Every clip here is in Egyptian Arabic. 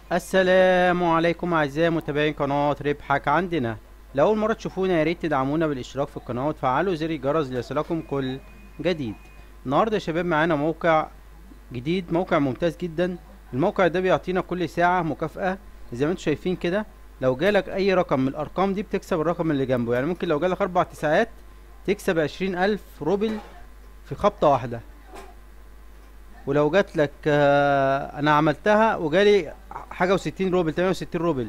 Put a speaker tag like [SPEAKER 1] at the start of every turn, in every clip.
[SPEAKER 1] السلام عليكم اعزائي متابعين قناة ربحك عندنا لأول مرة تشوفونا يا ريت تدعمونا بالاشتراك في القناة وتفعلوا زر الجرس ليصلكم كل جديد النهاردة يا شباب معانا موقع جديد موقع ممتاز جدا الموقع ده بيعطينا كل ساعة مكافأة زي ما انتم شايفين كده لو جالك اي رقم من الارقام دي بتكسب الرقم اللي جنبه يعني ممكن لو جالك اربع تسعات تكسب عشرين الف روبل في خبطة واحدة ولو جات لك آه، انا عملتها وجالي حاجة وستين روبل تمانية وستين روبل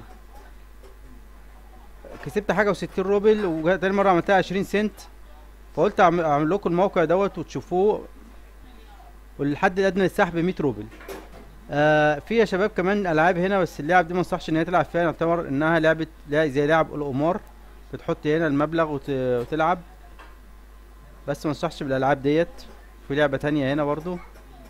[SPEAKER 1] كسبت حاجة وستين روبل وتاني مرة عملتها عشرين سنت فقلت اعمل أعمل لكم الموقع دوت وتشوفوه والحد الادنى للسحب مية روبل آه في يا شباب كمان العاب هنا بس اللعب دي ما انصحش ان هي تلعب فيها يعتبر انها لعبة لا زي لعب القمار بتحط هنا المبلغ وت... وتلعب بس ما انصحش بالالعاب ديت في لعبة تانية هنا برضو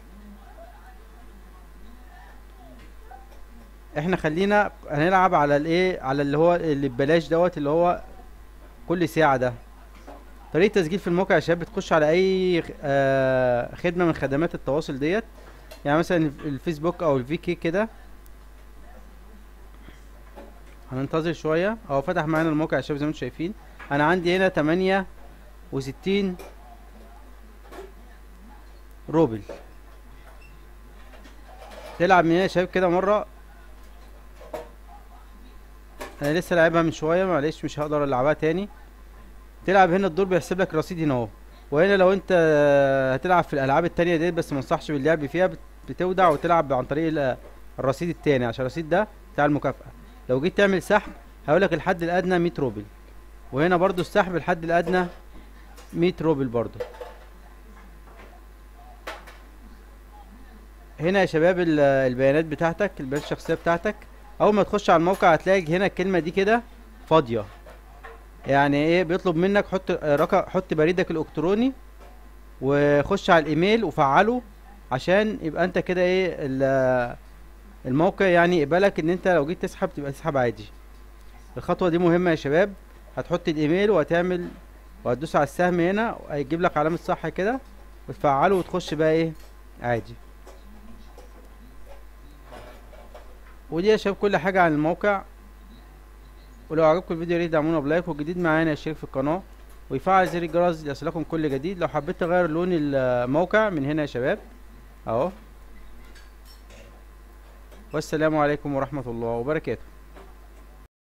[SPEAKER 1] احنا خلينا هنلعب على الايه على اللي هو اللي ببلاش دوت اللي هو كل ساعة ده طريقة تسجيل في الموقع يا شباب بتخش على اي خ- آه خدمة من خدمات التواصل ديت يعني مثلا الفيسبوك او الفي كي كده هننتظر شوية اهو فتح معانا الموقع يا شباب زي ما انتم شايفين انا عندي هنا تمانية وستين روبل تلعب من هنا يا شباب كده مرة انا لسه لعبها من شويه معلش مش هقدر العبها تاني تلعب هنا الدور بيحسب لك رصيد هنا اهو وهنا لو انت هتلعب في الالعاب التانية ديت بس ما انصحش باللعب فيها بت- بتودع وتلعب عن طريق ال- الرصيد التاني عشان الرصيد ده بتاع المكافأة لو جيت تعمل سحب هيقولك الحد الادنى 100 روبل وهنا برضو السحب الحد الادنى 100 روبل برضو هنا يا شباب ال- البيانات بتاعتك البيانات الشخصية بتاعتك اول ما تخش على الموقع هتلاقي هنا الكلمة دي كده فاضية يعني ايه بيطلب منك حط آه، رقم حط بريدك الالكتروني وخش على الايميل وفعله عشان يبقى انت كده ايه ال- الموقع يعني يقبلك ان انت لو جيت تسحب تبقى تسحب عادي الخطوة دي مهمة يا شباب هتحط الايميل وهتعمل وهتدوس على السهم هنا هيجيب لك علامة صح كده وتفعله وتخش بقى ايه عادي ودي يا شباب كل حاجة عن الموقع ولو عجبكم الفيديو يا ريت تدعمونا بلايك والجديد معانا يشترك في القناة ويفعل زر الجرس ليصلكم كل جديد لو حبيت تغير لون الموقع من هنا يا شباب اهو والسلام عليكم ورحمة الله وبركاته